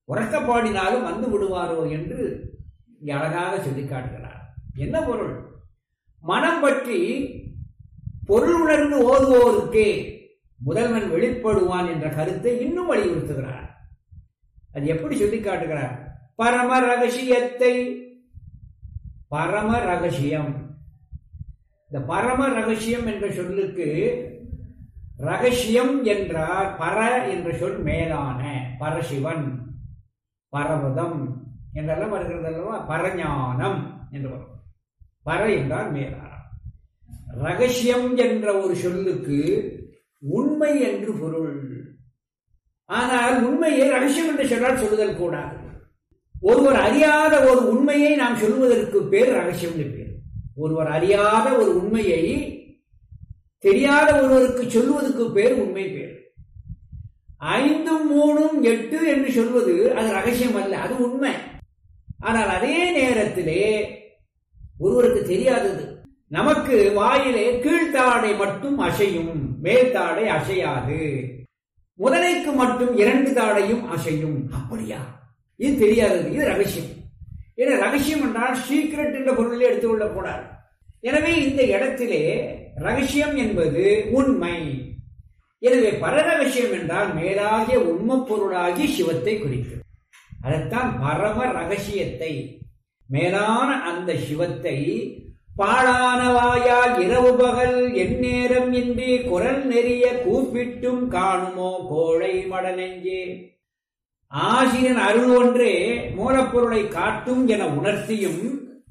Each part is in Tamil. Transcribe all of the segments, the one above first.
உறக்க பாடினாலும் வந்து விடுவாரோ என்று இங்கே அழகாக சொல்லி காட்டுகிறார் என்ன பொருள் மனம் பற்றி பொருள் உணர்ந்து ஓதுவோருக்கே முதல்வன் வெளிப்படுவான் என்ற கருத்தை இன்னும் வலியுறுத்துகிறார் அது எப்படி சொல்லி காட்டுகிறார் பரம ரகசியத்தை பரம ரகசியம் இந்த பரம ரகசியம் என்ற சொல்லுக்கு ரகசியம் என்றால் பர என்ற சொல் மேலான பரசிவன் பரவதம் என்றெல்லாம் வருகிறது அல்லவா பரஞானம் என்று வரும் பர என்றால் மேலான ரகசியம் என்ற ஒரு சொல்லுக்கு உண்மை என்று பொருள் ஆனால் உண்மையை ரகசியம் என்று சொன்னால் சொல்லுதல் கூடாது ஒருவர் அறியாத ஒரு உண்மையை நாம் சொல்வதற்கு பேர் ரகசியம் பேர் ஒருவர் அறியாத ஒரு உண்மையை தெரியாத ஒருவருக்கு சொல்வதற்கு பேர் உண்மை பேர் ஐந்தும் மூணும் எட்டு என்று சொல்வது அது ரகசியம் அல்ல அது உண்மை ஆனால் அதே நேரத்திலே ஒருவருக்கு தெரியாதது நமக்கு வாயிலே கீழ்த்தாடை மட்டும் அசையும் மேல்தாடை அசையாது முதலைக்கு மட்டும் இரண்டு தாடையும் அசையும் அப்படியா இது தெரியாதது இது ரகசியம் ஏன்னா ரகசியம் என்றால் சீக்கிரட் என்ற பொருளை எடுத்துக்கொள்ளக் கூடாது எனவே இந்த இடத்திலே ரகசியம் என்பது உண்மை எனவே பரரகசியம் என்றால் மேலாகிய உண்மை பொருளாகி சிவத்தை குறிக்கும் அதைத்தான் பரம ரகசியத்தை மேலான அந்த சிவத்தை பாழானவாயால் இரவு பகல் எந்நேரம் இன்றி குரல் நெறிய கூப்பிட்டும் காணுமோ கோழை மடநெஞ்சே ஆசிரியன் அருள் ஒன்றே மூலப்பொருளை காட்டும் என உணர்த்தியும்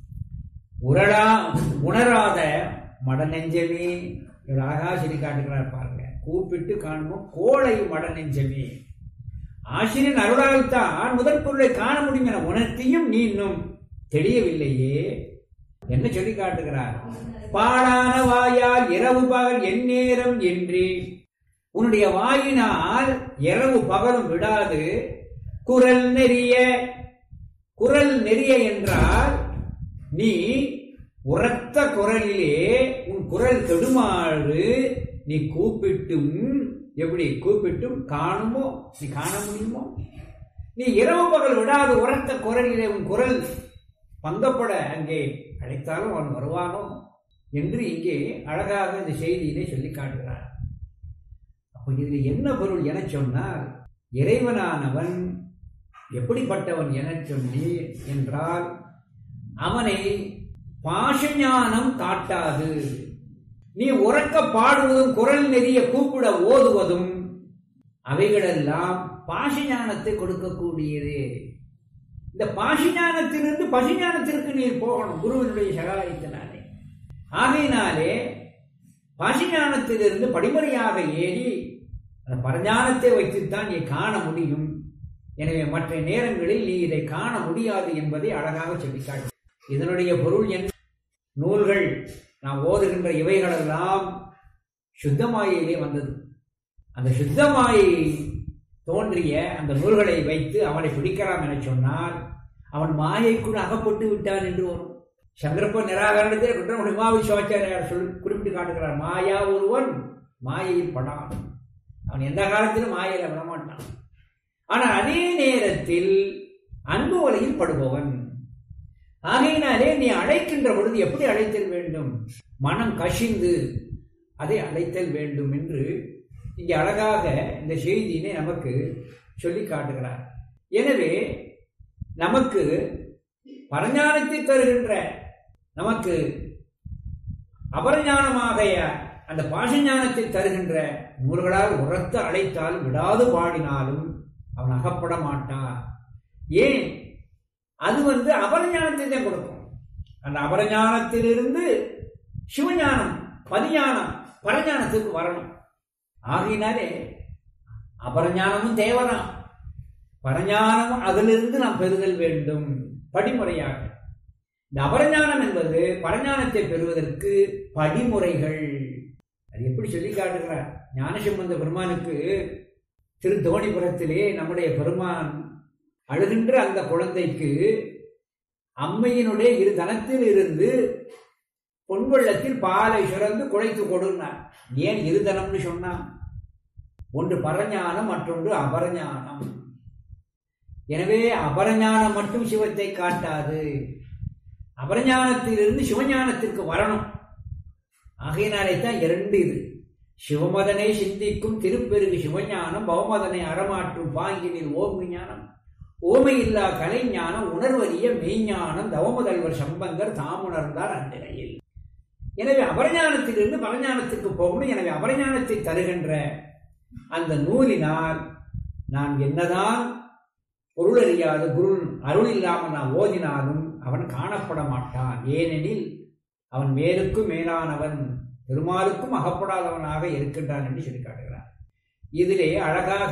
உரடா உணராத மடநெஞ்சமே இவர் அழகா சொல்லி காட்டுகிறார் பாருங்க கூப்பிட்டு காணுமோ கோழை மடநெஞ்சமே ஆசிரியன் அருளால் தான் முதற் பொருளை காண முடியும் என உணர்த்தியும் நீ இன்னும் தெரியவில்லையே என்ன சொல்லி காட்டுகிறார் பாழான வாயால் இரவு பகல் எந்நேரம் என்று உன்னுடைய வாயினால் இரவு பகலும் விடாது குரல் நெறிய குரல் நெறிய என்றால் நீ உரத்த குரலிலே உன் குரல் கெடுமாறு நீ கூப்பிட்டும் எப்படி கூப்பிட்டும் காணுமோ நீ காண முடியுமோ நீ இரவு பகல் விடாது உரத்த குரலிலே உன் குரல் பங்கப்பட அங்கே அழைத்தாலும் அவன் வருவானோ என்று இங்கே அழகாக இந்த செய்தியிலே சொல்லி காட்டுகிறார் அப்போ இதில் என்ன பொருள் என சொன்னால் இறைவனானவன் எப்படிப்பட்டவன் என சொல்லி என்றால் அவனை பாஷஞானம் காட்டாது நீ உறக்க பாடுவதும் குரல் நெறிய கூப்பிட ஓதுவதும் அவைகளெல்லாம் பாஷஞானத்தை கொடுக்கக்கூடியது இந்த பாஷிஞானத்திலிருந்து பசுஞானத்திற்கு நீர் போகணும் குருவினுடைய சகாயத்தினாலே ஆகையினாலே பாஷிஞானத்திலிருந்து படிமுறையாக ஏறி அந்த பரஞானத்தை வைத்துத்தான் நீ காண முடியும் எனவே மற்ற நேரங்களில் நீ இதை காண முடியாது என்பதை அழகாக சொல்லிக்காட்டு இதனுடைய பொருள் என்ன நூல்கள் நாம் ஓதுகின்ற இவைகளெல்லாம் சுத்தமாயிலே வந்தது அந்த சுத்தமாயை தோன்றிய அந்த நூல்களை வைத்து அவனை பிடிக்கலாம் என சொன்னால் அவன் மாயைக்குள் அகப்பட்டு விட்டான் என்று வரும் சங்கரப்ப நிராகரணத்தை குற்றமுடி மாவி சிவாச்சாரியார் சொல்லி குறிப்பிட்டு காட்டுகிறார் மாயா ஒருவன் மாயையில் படான் அவன் எந்த காலத்திலும் மாயையில விடமாட்டான் ஆனால் அதே நேரத்தில் அன்பு வலையில் படுபவன் ஆகையினாலே நீ அழைக்கின்ற பொழுது எப்படி அழைத்தல் வேண்டும் மனம் கசிந்து அதை அழைத்தல் வேண்டும் என்று இங்கே அழகாக இந்த செய்தியினை நமக்கு சொல்லி காட்டுகிறார் எனவே நமக்கு பரஞானத்தை தருகின்ற நமக்கு அபரஞானமாக அந்த பாசஞானத்தை தருகின்ற நூல்களால் உரத்த அழைத்தால் விடாது பாடினாலும் அவன் அகப்பட மாட்டான் ஏன் அது வந்து அபரஞானத்தை தான் கொடுக்கும் அந்த அபரஞானத்திலிருந்து சிவஞானம் பதிஞானம் பரஞானத்துக்கு வரணும் ஆகையினாலே அபரஞானமும் தேவலாம் பரஞானம் அதிலிருந்து நாம் பெறுதல் வேண்டும் படிமுறையாக இந்த அபரஞானம் என்பது பரஞானத்தை பெறுவதற்கு படிமுறைகள் அது எப்படி சொல்லி காட்டுகிறார் ஞானசம்பந்த பெருமானுக்கு திரு தோணிபுரத்திலே நம்முடைய பெருமான் அழுகின்ற அந்த குழந்தைக்கு அம்மையினுடைய இரு தனத்தில் இருந்து பொன்வெள்ளத்தில் பாலை சுரந்து குழைத்து கொடுனார் ஏன் இருதனம்னு சொன்னான் ஒன்று பரஞானம் மற்றொன்று அபரஞானம் எனவே அபரஞானம் மட்டும் சிவத்தை காட்டாது அபரஞானத்திலிருந்து சிவஞானத்திற்கு வரணும் ஆகையினாலே தான் இரண்டு இது சிவமதனை சிந்திக்கும் திருப்பெருகு சிவஞானம் பவமதனை அறமாற்றும் பாங்கினில் ஓம் ஞானம் ஓமையில்லா கலை ஞானம் உணர்வறிய மெய்ஞானம் தவமுதல்வர் சம்பந்தர் தாமுணர்ந்தார் அந்நிலையில் எனவே அபரஞானத்திலிருந்து பரஞானத்துக்கு போகணும் எனவே அபரஞானத்தை தருகின்ற அந்த நூலினால் நான் என்னதான் பொருள் அறியாத குரு அருள் இல்லாமல் நான் ஓதினாலும் அவன் காணப்பட மாட்டான் ஏனெனில் அவன் மேலுக்கும் மேலானவன் பெருமாளுக்கும் அகப்படாதவனாக இருக்கின்றான் என்று சொல்லி காட்டுகிறார் இதிலே அழகாக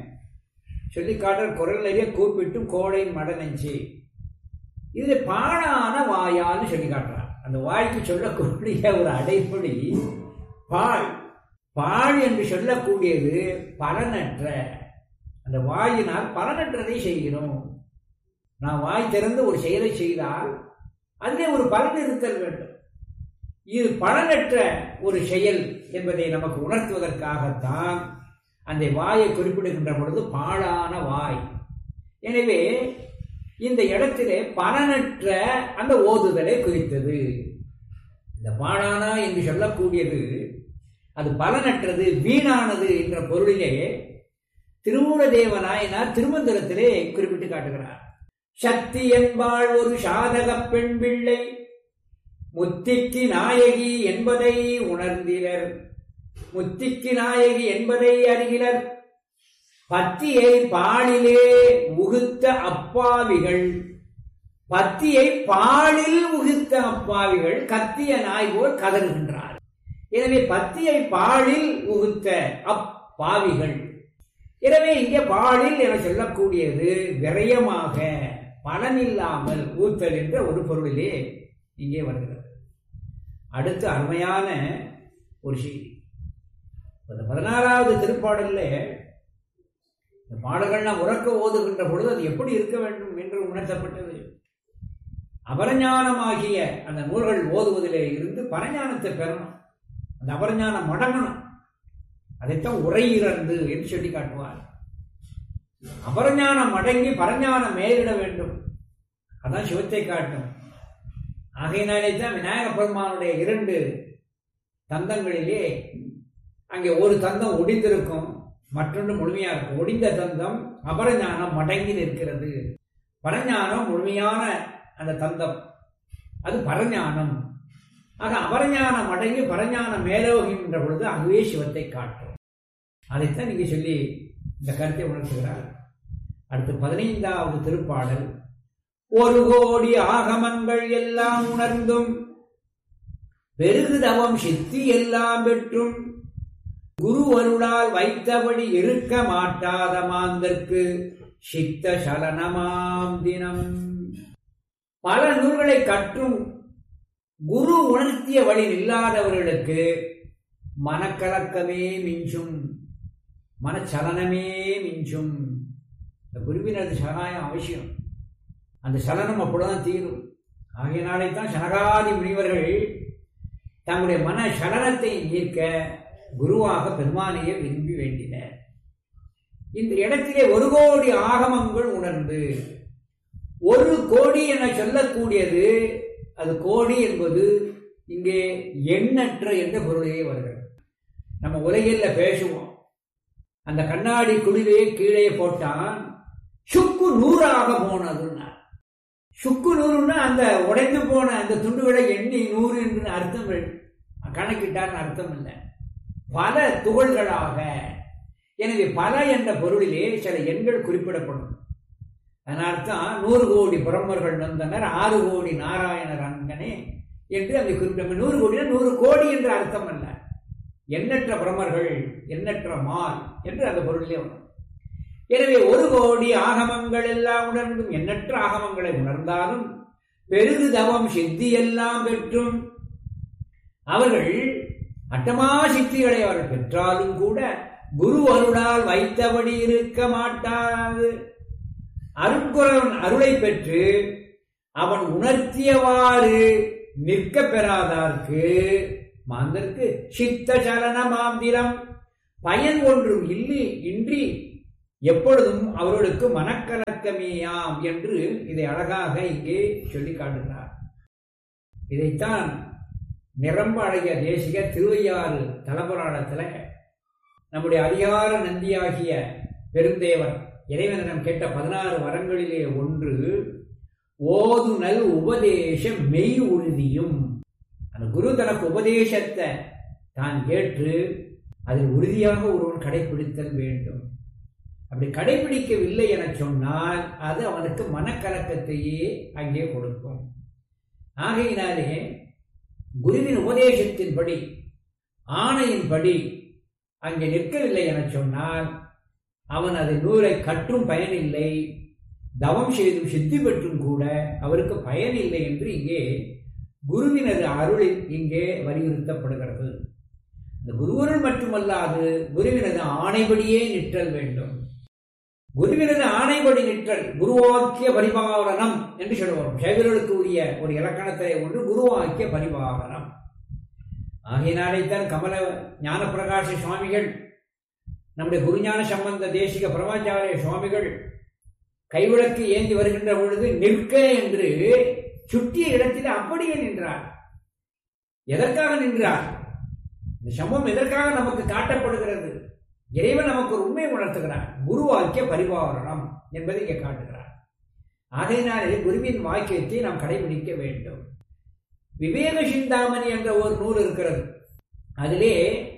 சொல்லி காட்டுற குரல் நிறைய கூப்பிட்டும் கோடை மடநெஞ்சு இதில் பாழான வாயான்னு சொல்லி காட்டுறார் அந்த வாய்க்கு சொல்லக்கூடிய ஒரு அடைப்பொழி பாழ் பாழ் என்று சொல்லக்கூடியது பலனற்ற அந்த வாயினால் பலனற்றதை செய்கிறோம் நான் வாய் திறந்து ஒரு செயலை செய்தால் அதிலே ஒரு பலன் இருத்தல் வேண்டும் இது பலனற்ற ஒரு செயல் என்பதை நமக்கு உணர்த்துவதற்காகத்தான் அந்த வாயை குறிப்பிடுகின்ற பொழுது பாழான வாய் எனவே இந்த இடத்திலே பலனற்ற அந்த ஓதுதலை குறித்தது இந்த பாழானா என்று சொல்லக்கூடியது அது பலனற்றது வீணானது என்ற பொருளிலே திருமூல தேவநாயனார் திருமந்திரத்திலே குறிப்பிட்டு காட்டுகிறார் சக்தி என்பாள் ஒரு சாதக பெண் பிள்ளை முத்திக்கு நாயகி என்பதை உணர்ந்திலர் முத்திக்கு நாயகி என்பதை அறிகிறர் பத்தியை பாலிலே உகுத்த அப்பாவிகள் பத்தியை பாலில் உகுத்த அப்பாவிகள் கத்திய நாய் போல் கதறுகின்றார் எனவே பத்தியை பாலில் உகுத்த அப்பாவிகள் எனவே இங்கே பாலில் என சொல்லக்கூடியது விரயமாக பலனில்லாமல் ஊத்தல் என்ற ஒரு பொருளிலே இங்கே வருகிறது அடுத்து அருமையான ஒரு செய்தி இந்த பதினாறாவது திருப்பாடல்ல இந்த பாடல்கள் நாம் உறக்க ஓதுகின்ற பொழுது அது எப்படி இருக்க வேண்டும் என்று உணர்த்தப்பட்டது அபரஞானமாகிய அந்த நூல்கள் ஓதுவதிலே இருந்து பரஞானத்தை பெறணும் அந்த அபரஞானம் மடங்கணும் அதைத்தான் உரையிறந்து என்று சொல்லி காட்டுவார் அபரஞானம் அடங்கி பரஞானம் மேலிட வேண்டும் அதான் சிவத்தை காட்டும் ஆகையினாலே தான் விநாயக பெருமானுடைய இரண்டு தந்தங்களிலே அங்கே ஒரு தந்தம் ஒடிந்திருக்கும் மற்றொன்று முழுமையா இருக்கும் ஒடிந்த தந்தம் அபரஞானம் மடங்கி நிற்கிறது பரஞானம் முழுமையான அந்த தந்தம் அது பரஞானம் ஆக அபரஞானம் அடங்கி பரஞானம் மேலோகின்ற பொழுது அதுவே சிவத்தை காட்டும் அதைத்தான் நீங்க சொல்லி இந்த கருத்தை உணர்த்துகிறார் அடுத்து பதினைந்தாவது திருப்பாடல் ஒரு கோடி ஆகமங்கள் எல்லாம் உணர்ந்தும் பெருகுதவம் சித்தி எல்லாம் பெற்றும் குரு அருளால் வைத்தபடி இருக்க மாட்டாத மாந்தற்கு சித்த சலனமாம் தினம் பல நூல்களை கற்றும் குரு உணர்த்திய வழி இல்லாதவர்களுக்கு மனக்கலக்கமே மிஞ்சும் மனச்சலனமே மிஞ்சும் இந்த குருவினது சகாயம் அவசியம் அந்த சலனம் அப்பொழுதுதான் தீரும் ஆகையினாலே தான் சனகாதி முனிவர்கள் தங்களுடைய மன சலனத்தை ஈர்க்க குருவாக பெருமானையே விரும்பி வேண்டினர் இந்த இடத்திலே ஒரு கோடி ஆகமங்கள் உணர்ந்து ஒரு கோடி என சொல்லக்கூடியது அது கோடி என்பது இங்கே எண்ணற்ற என்ற பொருளையே வருகிறது நம்ம உலகில் பேசுவோம் அந்த கண்ணாடி குழிவே கீழே போட்டான் சுக்கு நூறாக போனதுன்னா சுக்கு நூறுன்னா அந்த உடைந்து போன அந்த துண்டுகளை எண்ணி நூறு என்று அர்த்தம் கணக்கிட்டார்னு அர்த்தம் இல்லை பல துகள்களாக எனவே பல என்ற பொருளிலே சில எண்கள் குறிப்பிடப்படும் அதனால்தான் நூறு கோடி புறம்பர்கள் வந்தனர் ஆறு கோடி நாராயணர் அங்கனே என்று அங்கே குறிப்பிட்ட நூறு கோடினா நூறு கோடி என்ற அர்த்தம் அல்ல எண்ணற்ற பிரமர்கள் எண்ணற்ற மால் என்று அந்த பொருளிலே வரும் எனவே ஒரு கோடி ஆகமங்கள் எல்லாம் உணர்ந்தும் எண்ணற்ற ஆகமங்களை உணர்ந்தாலும் பெருகு தவம் சித்தி எல்லாம் பெற்றும் அவர்கள் அட்டமா சித்திகளை அவர்கள் பெற்றாலும் கூட குரு அருளால் வைத்தபடி இருக்க மாட்டாது அருட்குறவன் அருளை பெற்று அவன் உணர்த்தியவாறு நிற்க பெறாதார்க்கு மாந்தற்கு சித்த சலன மாந்திரம் பயன் ஒன்றும் இல்லை இன்றி எப்பொழுதும் அவர்களுக்கு மனக்கலக்கம் வணக்கமேயாம் என்று இதை அழகாக இங்கே சொல்லி காட்டுகிறார் இதைத்தான் நிரம்ப அழகிய தேசிக திருவையாறு தலபுராணத்தில் நம்முடைய அதிகார நந்தியாகிய பெருந்தேவர் இறைவனிடம் கேட்ட பதினாறு வரங்களிலே ஒன்று ஓதுனல் உபதேச மெய் உறுதியும் அந்த குரு தனக்கு உபதேசத்தை தான் கேட்டு அதில் உறுதியாக ஒருவன் கடைபிடித்தல் வேண்டும் அப்படி கடைபிடிக்கவில்லை என சொன்னால் அது அவனுக்கு மனக்கலக்கத்தையே அங்கே கொடுக்கும் ஆகையினாலே குருவின் உபதேசத்தின்படி ஆணையின்படி அங்கே நிற்கவில்லை என சொன்னால் அவன் அதை நூலை கற்றும் பயனில்லை தவம் செய்தும் சித்தி பெற்றும் கூட அவருக்கு பயனில்லை என்று இங்கே குருவினது அருளில் இங்கே வலியுறுத்தப்படுகிறது இந்த குருவருள் மட்டுமல்லாது குருவினது ஆணைபடியே நிற்றல் வேண்டும் குருவினது ஆணைபடி நிற்றல் குருவாக்கிய பரிபாலனம் என்று சொல்லுவோம் சேவர்களுக்கு உரிய ஒரு இலக்கணத்தை ஒன்று குருவாக்கிய பரிபாலனம் ஆகையினாலேத்தான் கமல ஞானப்பிரகாச சுவாமிகள் நம்முடைய குருஞான சம்பந்த தேசிக பிரமாச்சாரிய சுவாமிகள் கைவிளக்கு ஏந்தி வருகின்ற பொழுது நிற்க என்று சுட்டிய இடத்தில் அப்படியே நின்றார் எதற்காக நின்றார் இந்த சம்பவம் எதற்காக நமக்கு காட்டப்படுகிறது இறைவன் நமக்கு ஒரு உண்மை உணர்த்துகிறார் குருவாக்கிய பரிபாலனம் என்பதை இங்கே காட்டுகிறார் ஆகையினாலே குருவின் வாக்கியத்தை நாம் கடைபிடிக்க வேண்டும் விவேக சிந்தாமணி என்ற ஒரு நூல் இருக்கிறது அதிலே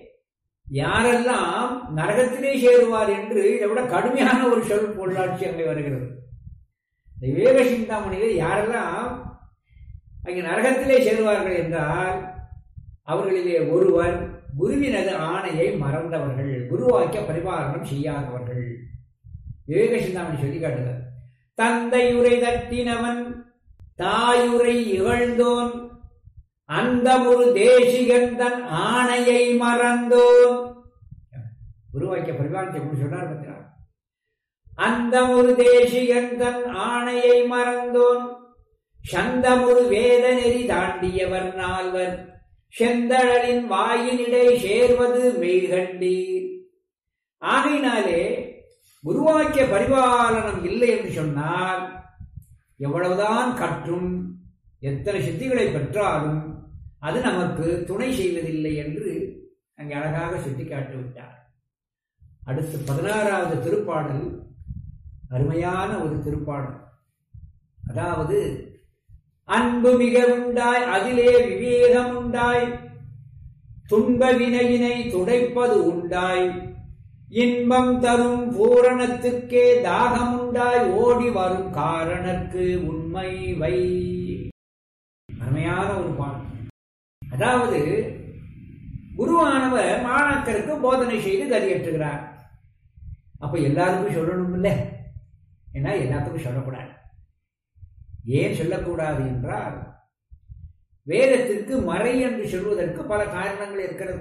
யாரெல்லாம் நரகத்திலே சேருவார் என்று இதை விட கடுமையான ஒரு சொல் பொருளாட்சி அங்கே வருகிறது இந்த விவேக சிந்தாமணியில் யாரெல்லாம் அங்கே நரகத்திலே சேருவார்கள் என்றால் அவர்களிலே ஒருவர் குருவினது ஆணையை மறந்தவர்கள் குருவாக்கிய பரிபாலனம் செய்யாதவர்கள் விவேக சிந்தாமணி சொல்லி காட்டுகிறார் தந்தையுரை தட்டினவன் தாயுரை இகழ்ந்தோன் அந்த ஒரு தேசிகன் தன் ஆணையை மறந்தோன் குருவாக்கிய பரிபாலனத்தை எப்படி சொன்னார் பார்த்தீங்களா அந்த ஒரு தேசிகன் தன் ஆணையை மறந்தோன் சந்தமுரு வேத நெறி தாண்டியவர் நால்வர் செந்தழலின் வாயினிடை சேர்வது மெய்கண்டீர் ஆகையினாலே குருவாக்கிய பரிபாலனம் இல்லை என்று சொன்னால் எவ்வளவுதான் கற்றும் எத்தனை சித்திகளை பெற்றாலும் அது நமக்கு துணை செய்வதில்லை என்று அங்கே அழகாக சுட்டிக்காட்டி விட்டார் அடுத்து பதினாறாவது திருப்பாடல் அருமையான ஒரு திருப்பாடல் அதாவது அன்பு மிக உண்டாய் அதிலே விவேகம் உண்டாய் துன்ப வினையினை துடைப்பது உண்டாய் இன்பம் தரும் பூரணத்துக்கே தாகம் உண்டாய் ஓடி வரும் காரணக்கு உண்மை வை அருமையான ஒரு பாடல் அதாவது குருவானவர் மாணாக்கருக்கு போதனை செய்து கதியேற்றுகிறார் அப்ப எல்லாருக்கும் சொல்லணும் இல்லை ஏன்னா எல்லாத்துக்கும் சொல்லக்கூடாது ஏன் சொல்லக்கூடாது என்றால் வேதத்திற்கு மறை என்று சொல்வதற்கு பல காரணங்கள் இருக்கிறது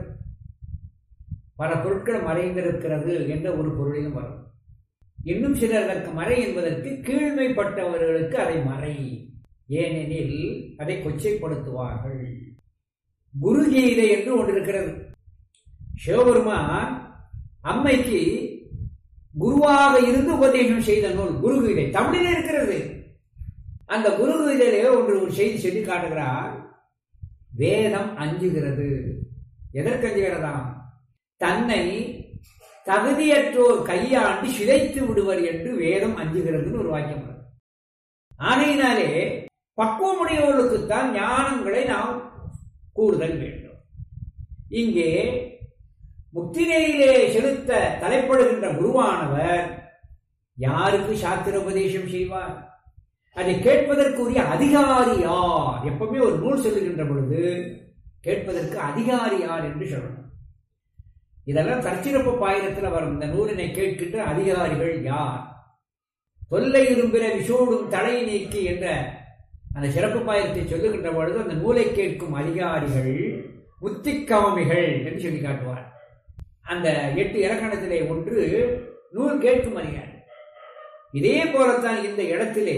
பல பொருட்கள் மறைந்திருக்கிறது என்ற ஒரு பொருளையும் வரும் இன்னும் சிலர் அதற்கு மறை என்பதற்கு கீழ்மைப்பட்டவர்களுக்கு அதை மறை ஏனெனில் அதை கொச்சைப்படுத்துவார்கள் குருகீதை என்று ஒன்று இருக்கிறது சிவபெருமான் அம்மைக்கு குருவாக இருந்து உபதேசம் செய்த நூல் குருகீதை தமிழிலே இருக்கிறது அந்த குருகீதையிலே ஒன்று ஒரு செய்தி சொல்லி காட்டுகிறார் வேதம் அஞ்சுகிறது எதற்கு அஞ்சுகிறதாம் தன்னை தகுதியற்றோர் கையாண்டு சிதைத்து விடுவர் என்று வேதம் அஞ்சுகிறதுன்னு ஒரு வாக்கியம் வருது. ஆகையினாலே பக்குவமுடையவர்களுக்குத்தான் ஞானங்களை நாம் கூடுதல் வேண்டும் இங்கே முக்திநெறியிலே செலுத்த தலைப்படுகின்ற குருவானவர் யாருக்கு சாத்திர உபதேசம் செய்வார் அதை கேட்பதற்குரிய அதிகாரி யார் எப்பவுமே ஒரு நூல் சொல்லுகின்ற பொழுது கேட்பதற்கு அதிகாரி யார் என்று சொல்லணும் இதெல்லாம் தற்சிறப்பு பாயிரத்தில் வரும் இந்த நூலினை கேட்கின்ற அதிகாரிகள் யார் தொல்லை இரும்பிற விஷோடும் தலை நீக்கி என்ற அந்த சிறப்பு பாயிரத்தை சொல்லுகின்ற பொழுது அந்த நூலை கேட்கும் அதிகாரிகள் முத்திக்காமிகள் என்று சொல்லி காட்டுவார் அந்த எட்டு இலக்கணத்திலே ஒன்று நூல் கேட்கும் அதிகாரி இதே போலத்தான் இந்த இடத்திலே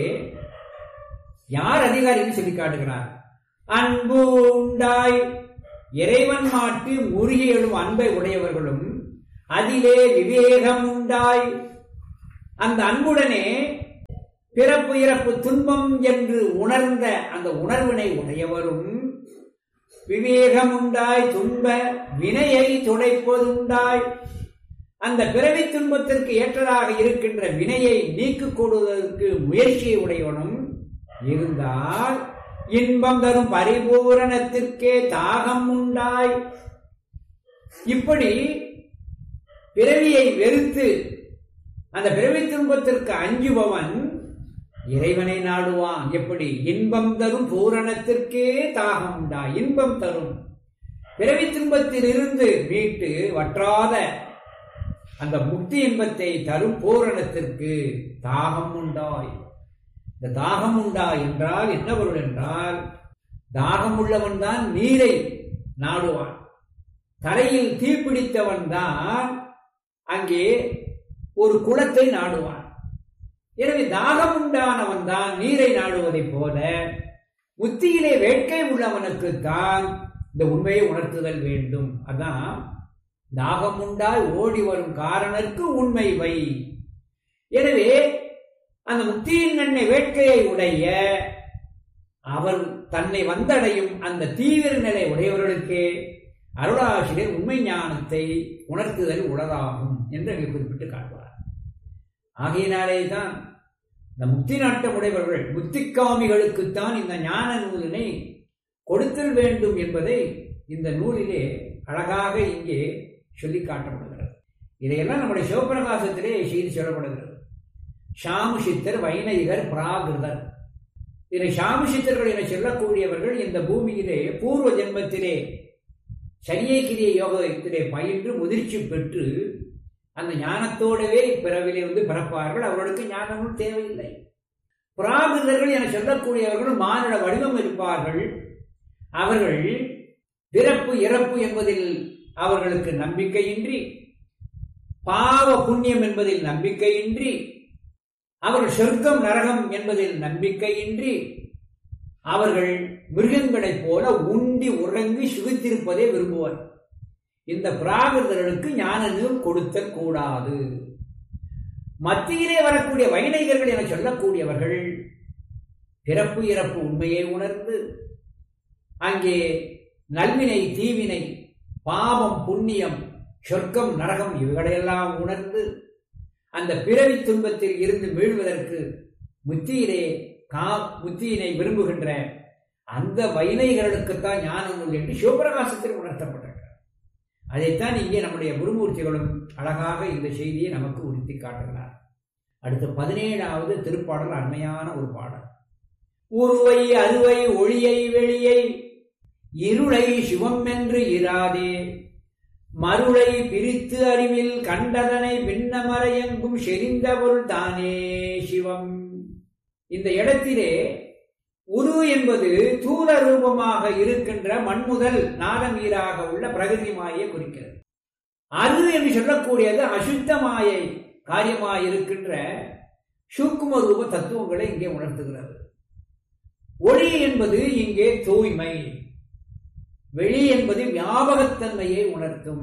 யார் அதிகாரின்னு சொல்லி காட்டுகிறார் அன்பு உண்டாய் இறைவன் மாட்டு முறியலும் அன்பை உடையவர்களும் அதிலே விவேகம் உண்டாய் அந்த அன்புடனே பிறப்பு இறப்பு துன்பம் என்று உணர்ந்த அந்த உணர்வினை உடையவரும் விவேகம் உண்டாய் துன்ப வினையை துடைப்பதுண்டாய் அந்த பிறவி துன்பத்திற்கு ஏற்றதாக இருக்கின்ற வினையை நீக்கிக் கொடுவதற்கு முயற்சியை உடையவனும் இருந்தால் இன்பம் தரும் பரிபூரணத்திற்கே தாகம் உண்டாய் இப்படி பிறவியை வெறுத்து அந்த பிறவி துன்பத்திற்கு அஞ்சுபவன் இறைவனை நாடுவான் எப்படி இன்பம் தரும் பூரணத்திற்கே தாகம் உண்டா இன்பம் தரும் பிறவி துன்பத்தில் இருந்து மீட்டு வற்றாத அந்த முக்தி இன்பத்தை தரும் பூரணத்திற்கு தாகம் உண்டாய் இந்த தாகம் உண்டா என்றால் என்ன பொருள் என்றால் தாகம் உள்ளவன் தான் நீரை நாடுவான் தரையில் தீப்பிடித்தவன் தான் அங்கே ஒரு குளத்தை நாடுவான் எனவே தாகம் உண்டானவன் தான் நீரை நாடுவதைப் போல முத்தியிலே வேட்கை உள்ளவனுக்கு தான் இந்த உண்மையை உணர்த்துதல் வேண்டும் அதான் தாகம் உண்டாய் ஓடி வரும் காரணருக்கு உண்மை வை எனவே அந்த முக்தியின் நன்மை வேட்கையை உடைய அவர் தன்னை வந்தடையும் அந்த தீவிர நிலை உடையவர்களுக்கே அருளாசிரியர் உண்மை ஞானத்தை உணர்த்துதல் உளதாகும் என்று அங்கே குறிப்பிட்டு காட்டுவார் ஆகையினாலே தான் இந்த முக்தி நாட்டம் உடையவர்கள் முத்திக்காமிகளுக்குத்தான் இந்த ஞான நூலினை கொடுத்தல் வேண்டும் என்பதை இந்த நூலிலே அழகாக இங்கே சொல்லி காட்டப்படுகிறது இதையெல்லாம் நம்முடைய சிவபிரகாசத்திலே செய்து சொல்லப்படுகிறது ஷாமு சித்தர் வைணகிகர் பிராகிருதர் இதை ஷாமு சித்தர்கள் என சொல்லக்கூடியவர்கள் இந்த பூமியிலே பூர்வ ஜென்மத்திலே சரியக்கிரிய யோகத்திலே பயின்று முதிர்ச்சி பெற்று அந்த ஞானத்தோடவே பிறவிலே வந்து பிறப்பார்கள் அவர்களுக்கு ஞானமும் தேவையில்லை பிராகிருதர்கள் என சொல்லக்கூடியவர்கள் மானிட வடிவம் இருப்பார்கள் அவர்கள் பிறப்பு இறப்பு என்பதில் அவர்களுக்கு நம்பிக்கையின்றி பாவ புண்ணியம் என்பதில் நம்பிக்கையின்றி அவர்கள் சொர்க்கம் நரகம் என்பதில் நம்பிக்கையின்றி அவர்கள் மிருகங்களைப் போல உண்டி உறங்கி சுகித்திருப்பதை விரும்புவர் இந்த பிராகிருதர்களுக்கு ஞான நூல் கொடுத்தல் கூடாது மத்தியிலே வரக்கூடிய வைணகர்கள் என சொல்லக்கூடியவர்கள் பிறப்பு இறப்பு உண்மையை உணர்ந்து அங்கே நல்வினை தீவினை பாவம் புண்ணியம் சொர்க்கம் நரகம் இவைகளையெல்லாம் உணர்ந்து அந்த பிறவி துன்பத்தில் இருந்து மீழ்வதற்கு முத்தியிலே கா முத்தியினை விரும்புகின்ற அந்த வைணைகளுக்குத்தான் ஞான நூல் என்று சிவபிரகாசத்தில் உணர்த்தப்பட்டிருக்கிறது அதைத்தான் இங்கே நம்முடைய குருமூர்த்திகளும் அழகாக இந்த செய்தியை நமக்கு உறுத்தி காட்டுகிறார் அடுத்து பதினேழாவது திருப்பாடல் அண்மையான ஒரு பாடல் உருவை அருவை ஒளியை வெளியை இருளை சிவம் என்று இராதே மருளை பிரித்து அறிவில் கண்டதனை பின்னமறையெங்கும் செறிந்த பொருள் தானே சிவம் இந்த இடத்திலே உரு என்பது தூர ரூபமாக இருக்கின்ற மண்முதல் நாதமீராக உள்ள பிரகதி மாயை குறிக்கிறது அது என்று சொல்லக்கூடியது அசுத்த மாயை காரியமாக இருக்கின்ற சூக்கும ரூப தத்துவங்களை இங்கே உணர்த்துகிறது ஒளி என்பது இங்கே தூய்மை வெளி என்பது வியாபகத்தன்மையை உணர்த்தும்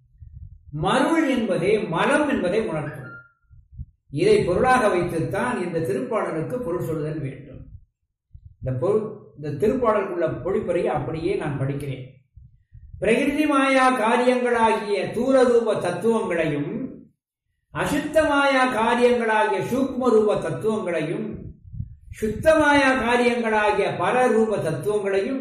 மருள் என்பதே மலம் என்பதை உணர்த்தும் இதை பொருளாக வைத்துத்தான் இந்த திருப்பாடலுக்கு பொருள் சொல்லுதல் வேண்டும் இந்த பொருள் இந்த திருப்பாடலுக்குள்ள பொழிப்பறையை அப்படியே நான் படிக்கிறேன் பிரகிருதி மாயா காரியங்களாகிய தூரரூப தத்துவங்களையும் அசுத்தமாயா காரியங்களாகிய சூக்ம ரூப தத்துவங்களையும் சுத்தமாயா காரியங்களாகிய பரரூப தத்துவங்களையும்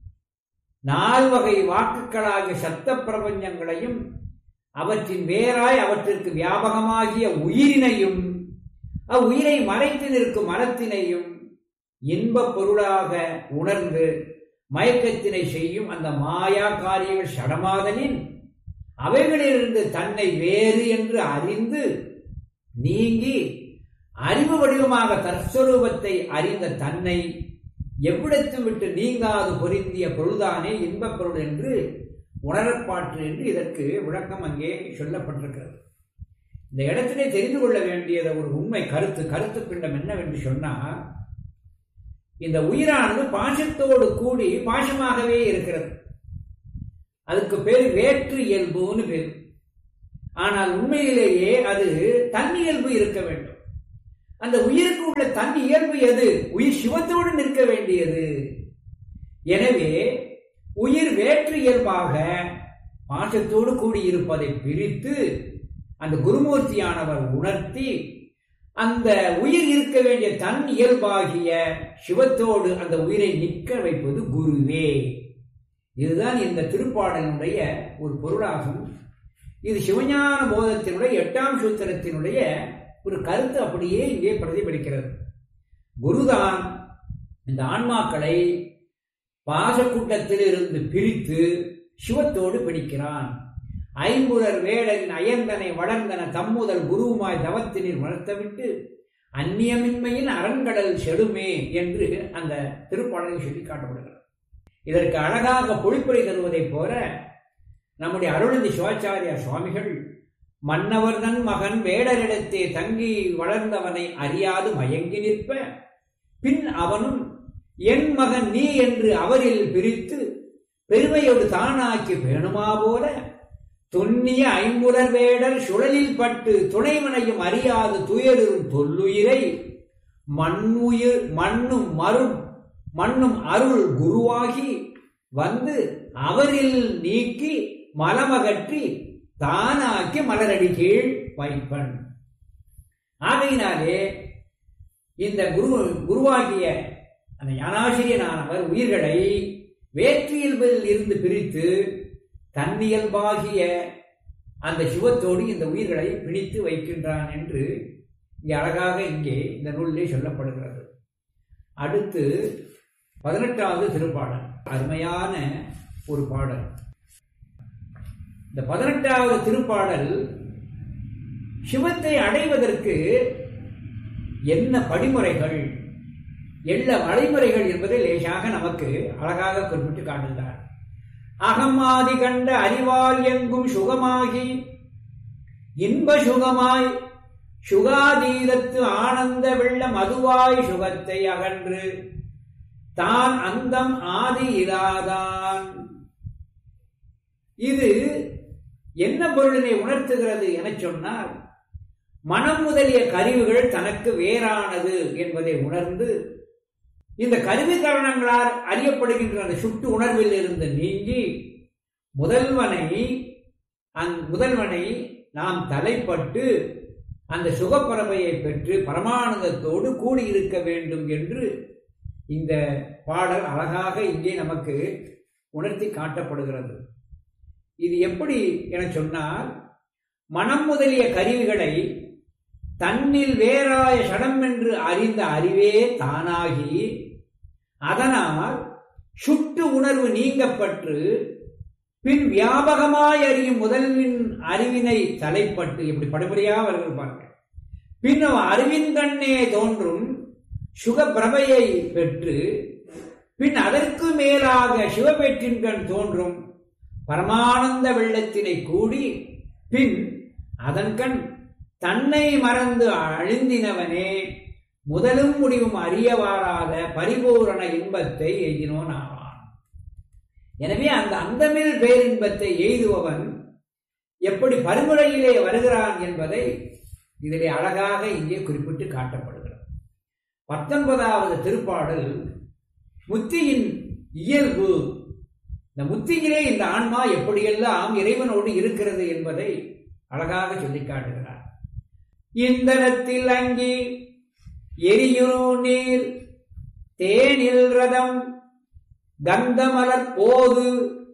நால்வகை வாக்குகளாகிய சத்த பிரபஞ்சங்களையும் அவற்றின் வேறாய் அவற்றிற்கு வியாபகமாகிய உயிரினையும் அவ்வுயிரை மறைத்து நிற்கும் மரத்தினையும் இன்பப் பொருளாக உணர்ந்து மயக்கத்தினை செய்யும் அந்த மாயா காரியங்கள் சடமாதலின் அவைகளிலிருந்து தன்னை வேறு என்று அறிந்து நீங்கி அறிவு வடிவமாக தற்ஸ்வரூபத்தை அறிந்த தன்னை எவ்விடத்தும் விட்டு நீங்காது பொருந்திய பொருள்தானே இன்பப் பொருள் என்று உணரப்பாற்று என்று இதற்கு விளக்கம் அங்கே சொல்லப்பட்டிருக்கிறது இந்த இடத்திலே தெரிந்து கொள்ள வேண்டியத ஒரு உண்மை கருத்து கருத்து பிண்டம் என்னவென்று சொன்னால் இந்த உயிரானது பாசத்தோடு கூடி பாசமாகவே இருக்கிறது அதுக்கு பேர் வேற்று இயல்புன்னு பேர் ஆனால் உண்மையிலேயே அது தன்னியல்பு இருக்க வேண்டும் அந்த உயிருக்கு உள்ள தன் இயல்பு எது உயிர் சிவத்தோடு நிற்க வேண்டியது எனவே உயிர் வேற்று இயல்பாக பாசத்தோடு கூடியிருப்பதை பிரித்து அந்த குருமூர்த்தியானவர் உணர்த்தி அந்த உயிர் இருக்க வேண்டிய தன் இயல்பாகிய சிவத்தோடு அந்த உயிரை நிற்க வைப்பது குருவே இதுதான் இந்த திருப்பாடலினுடைய ஒரு பொருளாகும் இது சிவஞான போதத்தினுடைய எட்டாம் சூத்திரத்தினுடைய ஒரு கருத்து அப்படியே இங்கே பிரதிபலிக்கிறது குருதான் இந்த ஆன்மாக்களை பாசக்கூட்டத்தில் இருந்து பிரித்து சிவத்தோடு பிடிக்கிறான் ஐம்புலர் வேடனின் அயர்ந்தனை வளர்ந்தன தம்முதல் குருவுமாய் தவத்தினில் வளர்த்தவிட்டு அந்நியமின்மையின் அரண்கடல் செடுமே என்று அந்த திருப்பாடலில் சொல்லி காட்டப்படுகிறது இதற்கு அழகாக பொழிப்புரை தருவதைப் போல நம்முடைய அருளந்தி சிவாச்சாரியா சுவாமிகள் மன்னவர்தன் மகன் வேடரிடத்தே தங்கி வளர்ந்தவனை அறியாது மயங்கி நிற்ப பின் அவனும் என் மகன் நீ என்று அவரில் பிரித்து பெருமையோடு தானாக்கி வேணுமா போல துண்ணிய ஐம்புலர் வேடர் சுழலில் பட்டு துணைவனையும் அறியாது துயரும் தொல்லுயிரை மண்ணுயிர் மண்ணும் மரும் மண்ணும் அருள் குருவாகி வந்து அவரில் நீக்கி மலமகற்றி தானாக்கி மலரடி கீழ் வைப்பன் ஆகையினாலே இந்த குரு குருவாகிய அந்த ஞானாசிரியனானவர் உயிர்களை வேற்றியல்பில் இருந்து பிரித்து தன்னியல்பாகிய அந்த சிவத்தோடு இந்த உயிர்களை பிடித்து வைக்கின்றான் என்று இங்கே அழகாக இங்கே இந்த நூலிலே சொல்லப்படுகிறது அடுத்து பதினெட்டாவது திருப்பாடல் அருமையான ஒரு பாடல் இந்த பதினெட்டாவது திருப்பாடல் சிவத்தை அடைவதற்கு என்ன படிமுறைகள் என்ன வழிமுறைகள் என்பதை லேசாக நமக்கு அழகாக குறிப்பிட்டு காட்டுகிறார் அகமாதி கண்ட அறிவால் எங்கும் சுகமாகி இன்ப சுகமாய் சுகாதீதத்து ஆனந்த வெள்ள மதுவாய் சுகத்தை அகன்று தான் அந்தம் ஆதி இராதான் இது என்ன பொருளினை உணர்த்துகிறது என சொன்னால் மனம் முதலிய கருவிகள் தனக்கு வேறானது என்பதை உணர்ந்து இந்த கருவி கரணங்களால் அறியப்படுகின்ற அந்த சுட்டு உணர்வில் இருந்து நீங்கி முதல்வனை அந் முதல்வனை நாம் தலைப்பட்டு அந்த சுகப்பறவையை பெற்று பரமானந்தத்தோடு கூடியிருக்க வேண்டும் என்று இந்த பாடல் அழகாக இங்கே நமக்கு உணர்த்தி காட்டப்படுகிறது இது எப்படி என சொன்னால் மனம் முதலிய கருவிகளை தன்னில் வேறாய சடம் என்று அறிந்த அறிவே தானாகி அதனால் சுட்டு உணர்வு நீங்கப்பட்டு பின் வியாபகமாய் அறியும் முதல்வின் அறிவினை தலைப்பட்டு இப்படி படுபடியாக வருகிறாங்க பின் அறிவின் கண்ணே தோன்றும் சுக பிரபையை பெற்று பின் அதற்கு மேலாக சிவபெற்றின் கண் தோன்றும் பரமானந்த வெள்ளத்தினை கூடி பின் அதன் கண் தன்னை மறந்து அழிந்தினவனே முதலும் முடிவும் அறியவாராத பரிபூரண இன்பத்தை எய்தினோன் ஆவான் எனவே அந்த அந்தமில் பேரின்பத்தை எய்துபவன் எப்படி பருமுறையிலே வருகிறான் என்பதை இதிலே அழகாக இங்கே குறிப்பிட்டு காட்டப்படுகிறது பத்தொன்பதாவது திருப்பாடல் முத்தியின் இயல்பு இந்த முத்தியிலே இந்த ஆன்மா எப்படியெல்லாம் இறைவனோடு இருக்கிறது என்பதை அழகாக சொல்லி காட்டுகிறார் இந்தனத்தில் அங்கி எரியுரு நீர் தேனில் ரதம் கந்தமலர் போது